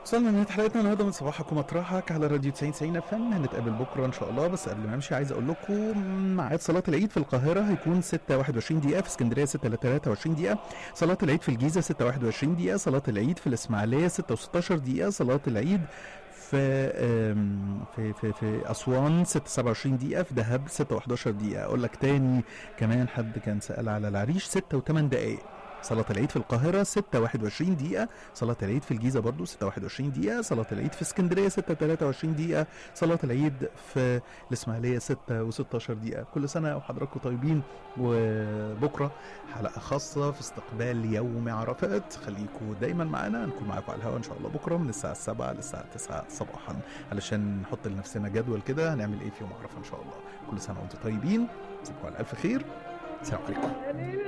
وصلنا لنهايه حلقتنا النهارده من صباحك ومطرحك على راديو 90 90 اف ام هنتقابل بكره ان شاء الله بس قبل ما امشي عايز اقول لكم ميعاد صلاه العيد في القاهره هيكون 6 21 دقيقه في اسكندريه 6 23 دقيقه صلاه العيد في الجيزه 6 21 دقيقه صلاه العيد في الاسماعيليه 6 و16 دقيقه صلاه العيد في آم، في في في اسوان 6 27 دقيقه في دهب 6 و11 دقيقه اقول لك تاني كمان حد كان سال على العريش 6 و8 دقائق صلاة العيد في القاهرة 6 21 دقيقة صلاة العيد في الجيزة برضو 6 21 دقيقة صلاة العيد في اسكندرية 6 23 دقيقة صلاة العيد في الإسماعيلية 6 و16 دقيقة كل سنة وحضراتكم طيبين وبكرة حلقة خاصة في استقبال يوم عرفات خليكم دايما معانا هنكون معاكم على الهواء إن شاء الله بكرة من الساعة 7 للساعة 9 صباحا علشان نحط لنفسنا جدول كده هنعمل إيه في يوم عرفة إن شاء الله كل سنة وأنتم طيبين تصبحوا على ألف خير السلام عليكم